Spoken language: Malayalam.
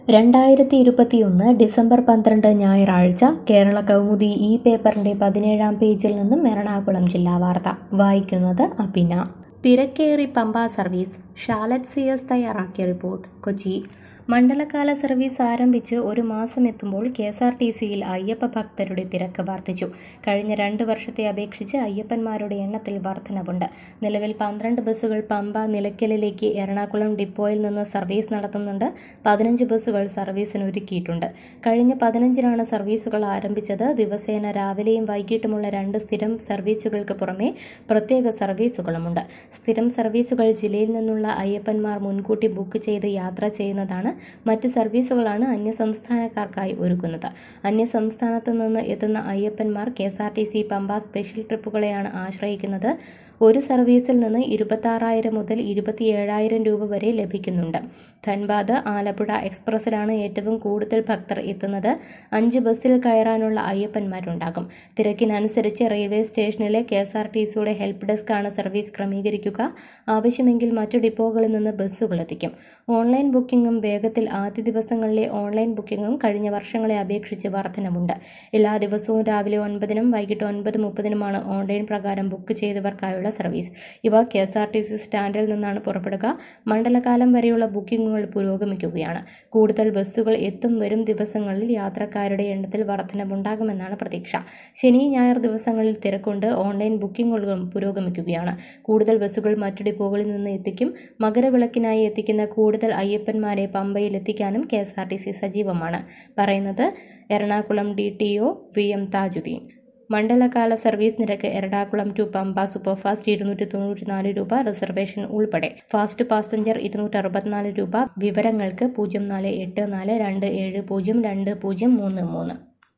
രണ്ടായിരത്തി ഇരുപത്തിയൊന്ന് ഡിസംബർ പന്ത്രണ്ട് ഞായറാഴ്ച കേരള കൗമുദി ഈ പേപ്പറിന്റെ പതിനേഴാം പേജിൽ നിന്നും എറണാകുളം ജില്ലാ വാർത്ത വായിക്കുന്നത് അപിന തിരക്കേറി Pamba service Shalet C S തയ്യാറാക്കിയ റിപ്പോർട്ട് കൊച്ചി മണ്ഡലകാല സർവീസ് ആരംഭിച്ച് ഒരു മാസം എത്തുമ്പോൾ കെ എസ് ആർ ടി സിയിൽ അയ്യപ്പ ഭക്തരുടെ തിരക്ക് വർദ്ധിച്ചു കഴിഞ്ഞ രണ്ട് വർഷത്തെ അപേക്ഷിച്ച് അയ്യപ്പന്മാരുടെ എണ്ണത്തിൽ വർധനവുണ്ട് നിലവിൽ പന്ത്രണ്ട് ബസ്സുകൾ പമ്പ നിലയ്ക്കലിലേക്ക് എറണാകുളം ഡിപ്പോയിൽ നിന്ന് സർവീസ് നടത്തുന്നുണ്ട് പതിനഞ്ച് ബസ്സുകൾ സർവീസിന് ഒരുക്കിയിട്ടുണ്ട് കഴിഞ്ഞ പതിനഞ്ചിനാണ് സർവീസുകൾ ആരംഭിച്ചത് ദിവസേന രാവിലെയും വൈകിട്ടുമുള്ള രണ്ട് സ്ഥിരം സർവീസുകൾക്ക് പുറമെ പ്രത്യേക സർവീസുകളുമുണ്ട് സ്ഥിരം സർവീസുകൾ ജില്ലയിൽ നിന്നുള്ള അയ്യപ്പന്മാർ മുൻകൂട്ടി ബുക്ക് ചെയ്ത് യാത്ര ചെയ്യുന്നതാണ് മറ്റ് സർവീസുകളാണ് അന്യസംസ്ഥാനക്കാർക്കായി ഒരുക്കുന്നത് അന്യസംസ്ഥാനത്ത് നിന്ന് എത്തുന്ന അയ്യപ്പന്മാർ K S R T C Pamba special ട്രിപ്പുകളെയാണ് ആശ്രയിക്കുന്നത് ഒരു സർവീസിൽ നിന്ന് ഇരുപത്താറായിരം മുതൽ ഇരുപത്തിയേഴായിരം രൂപ വരെ ലഭിക്കുന്നുണ്ട് ധൻബാദ് ആലപ്പുഴ എക്സ്പ്രസിലാണ് ഏറ്റവും കൂടുതൽ ഭക്തർ എത്തുന്നത് അഞ്ച് ബസ്സിൽ കയറാനുള്ള അയ്യപ്പന്മാരുണ്ടാകും തിരക്കിനനുസരിച്ച് റെയിൽവേ സ്റ്റേഷനിലെ കെ എസ് ആർ ടി സിയുടെ ഹെൽപ്പ് ഡെസ്കാണ് സർവീസ് ക്രമീകരിക്കുക ആവശ്യമെങ്കിൽ മറ്റു ഡിപ്പോകളിൽ നിന്ന് ബസ്സുകൾ എത്തിക്കും ഓൺലൈൻ ബുക്കിംഗും വേഗത്തിൽ ആദ്യ ദിവസങ്ങളിലെ ഓൺലൈൻ ബുക്കിംഗും കഴിഞ്ഞ വർഷങ്ങളെ അപേക്ഷിച്ച് വർധനമുണ്ട് എല്ലാ ദിവസവും രാവിലെ ഒൻപതിനും വൈകിട്ട് ഒൻപത് മുപ്പതിനുമാണ് ഓൺലൈൻ പ്രകാരം ബുക്ക് ചെയ്തവർക്കായുള്ള സർവീസ് ഇവ K S R T C സ്റ്റാൻഡിൽ നിന്നാണ് പുറപ്പെടുക മണ്ഡലകാലം വരെയുള്ള ബുക്കിംഗുകൾ പുരോഗമിക്കുകയാണ് കൂടുതൽ ബസ്സുകൾ എത്തും വരും ദിവസങ്ങളിൽ യാത്രക്കാരുടെ എണ്ണത്തിൽ വർധനവുണ്ടാകുമെന്നാണ് പ്രതീക്ഷ ശനി ഞായർ ദിവസങ്ങളിൽ തിരക്കുണ്ട് ഓൺലൈൻ ബുക്കിംഗുകളും പുരോഗമിക്കുകയാണ് കൂടുതൽ ബസ്സുകൾ മറ്റു ഡിപ്പോകളിൽ നിന്ന് എത്തിക്കും മകരവിളക്കിനായി എത്തിക്കുന്ന കൂടുതൽ അയ്യപ്പന്മാരെ പമ്പയിൽ എത്തിക്കാനും K S R T C സജീവമാണ് പറയുന്നത് Ernakulam D T O V M Thajudheen മണ്ഡലകാല സർവീസ് നിരക്ക് എറണാകുളം ടു പമ്പ സൂപ്പർഫാസ്റ്റ് ഇരുന്നൂറ്റി തൊണ്ണൂറ്റിനാല് രൂപ റിസർവേഷൻ ഉൾപ്പെടെ ഫാസ്റ്റ് പാസഞ്ചർ ഇരുന്നൂറ്റി അറുപത്തിനാല് രൂപ വിവരങ്ങൾക്ക് പൂജ്യം നാല് എട്ട് നാല് രണ്ട് ഏഴ് പൂജ്യം രണ്ട് പൂജ്യം മൂന്ന് മൂന്ന്